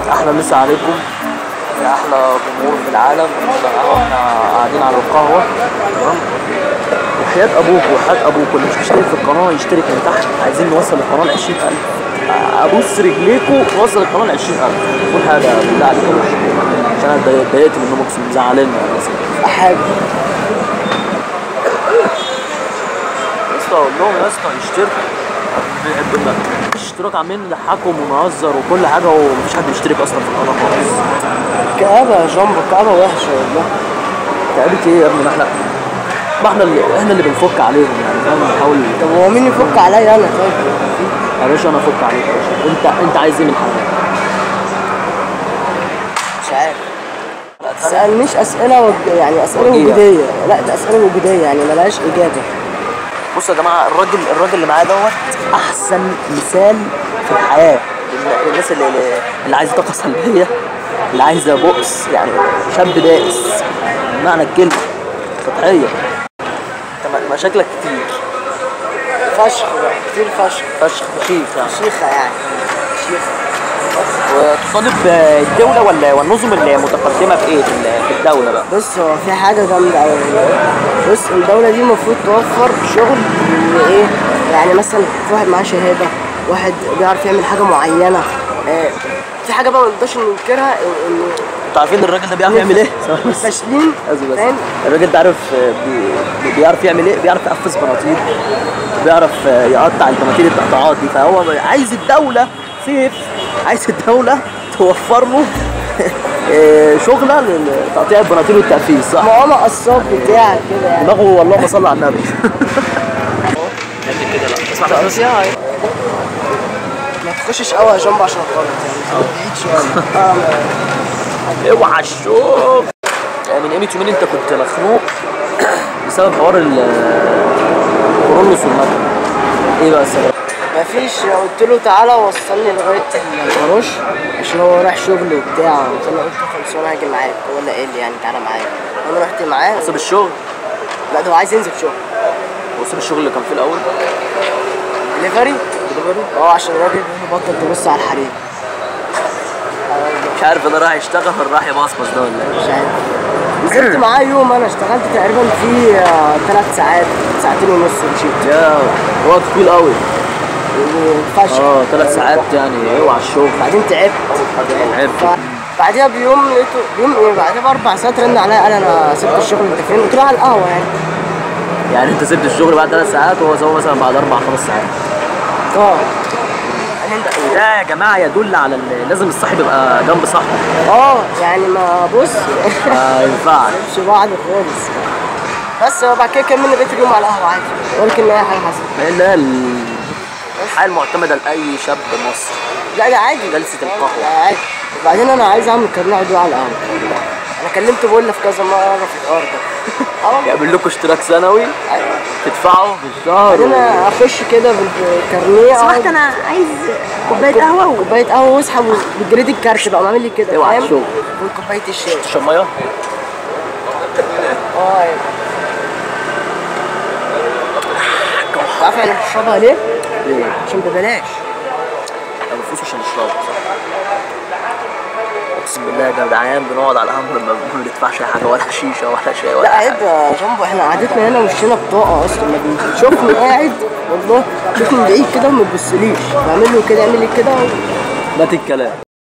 احلى مسا عليكم يا احلى جمهور في العالم احنا قاعدين على القهوه تمام وحياة ابوك وحياة ابوك اللي مش مشترك في القناه يشترك من تحت عايزين نوصل القناه ل 20000 ابوس رجليكم نوصل القناه ل 20000 كل حاجه بالله عليكم عشان انا اتضايقت اتضايقت منهم اقسم مزعليني يا حاجه اسطى اقول لهم يا اسطى يشتركوا بيحبونا اشتراك عاملين نضحكهم ونهزر وكل حاجه ومفيش حد بيشترك اصلا في القناه خالص كآبة يا جامبو كآبة وحشة والله تقابلت ايه يا ابني ما احنا ما احنا اللي احنا اللي بنفك عليهم يعني فاهم بنحاول طب هو مين يفك عليا انا طيب؟ يا باشا انا افك عليك يا باشا انت انت عايز ايه من حياتك؟ مش عارف ما تسألنيش أسئلة وج... يعني أسئلة وجيهة. وجودية لا ده أسئلة وجودية يعني ملهاش إجابة بصوا يا جماعه الراجل الراجل اللي معايا دوت احسن مثال في الحياه لل- للناس اللي اللي عايزه طاقه سلبيه اللي عايزه بؤس يعني شاب بائس بمعنى الكلمه سطحيه انت م- مشاكلك كتير فشخ بقى كتير فشخ فشخ مخيف يعني شيخة يعني شيخة وتطالب الدوله ولا والنظم المتقدمه في ايه في ال- في الدوله بقى بص هو في حاجة جامدة أوي بص الدولة دي المفروض توفر شغل اللي إيه يعني مثلا في واحد معاه شهادة واحد بيعرف يعمل حاجة معينة آه، في حاجة بقى ما نقدرش ننكرها إن- إن انتوا عارفين الراجل ده بيعرف يعمل ايه؟ الفاشلين أسف بس فاهم الراجل ده عارف آه، بي- بي- بيعرف يعمل ايه؟ بيعرف يقفز بناطيل بيعرف آه، يقطع البناطيل التقطعات دي فهو عايز الدولة سيف عايز الدولة توفر له آه، شغلة لتقطيع البناطيل والتقفيز صح؟ ما هو مقصات بتاع كده يعني دماغه والله صل على النبي كده لا اسمع تقصيها إيه؟ ما تخشش قوي يا جنب عشان غلط يعني بعيد شوية اه اوعى الشوف من قيمة يومين انت كنت مخنوق بسبب حوار ال كورولوس والمكنة ايه بقى السبب؟ مفيش قلت له تعالى وصلني لغايه الجراج عشان هو رايح شغل وبتاع فانا قلت خلاص انا هاجي معاك هو اللي قال لي يعني تعالى معايا وانا رحت معاه ساب الشغل لا ده هو عايز ينزل شغل وساب الشغل اللي كان فيه الاول دليفري اه عشان الراجل بيقول له بطل تبص على الحريم مش عارف انا رايح يشتغل ولا رايح يبصبص ده ولا ايه مش عارف نزلت معاه يوم انا اشتغلت تقريبا في ثلاث ساعات ساعتين ونص ومشيت يا وقت طويل قوي فشل اه ثلاث ساعات يعني اوعى الشغل بعدين تعبت تعبت. ف- بعديها بيوم لقيته بيوم ايه بعديها باربع ساعات رن عليا قال انا سبت الشغل انت فين؟ قلت له على القهوه يعني يعني انت سبت الشغل بعد ثلاث ساعات وهو سابه مثلا بعد اربع خمس ساعات اه وده يا جماعه يدل على ال- لازم الصاحب يبقى جنب صاحبه اه يعني ما بص ما ينفعش مش بعض خالص بس هو بعد كده كملنا بقيت اليوم على القهوه عادي ولا كان اي حاجه حصلت لان ده ال- الحياه المعتمده لاي شاب مصري لا ده عادي جلسة القهوة. لا عادي وبعدين انا عايز اعمل كارنيه عضوي على القهوه انا كلمت بقول في كذا مره في الحوار ده اه والله. يعمل لكم اشتراك سنوي أيوة. تدفعوا في الشهر بعدين انا اخش كده بالكارنيه سمحت انا عايز كوبايه قهوه و... كوبايه قهوه واسحب بالجريد الكارت بقى عامل لي كده اوعى فاهم الشغل. وكوبايه الشاي تشرب ميه اه أيوة. عارف انا بشربها ليه؟ ليه؟ عشان ببلاش انا بفلوس عشان اشربها اقسم بالله يا جدعان بنقعد على القهوه ما ما بندفعش أي حاجه ولا شيشه ولا شاي ولا لا حاجة. عيب يا جنبو احنا قعدتنا هنا وشنا بطاقه اصلا ما بنشوفني قاعد والله شوفني من بعيد كده وما تبصليش بعمل له كده يعمل لي كده مات الكلام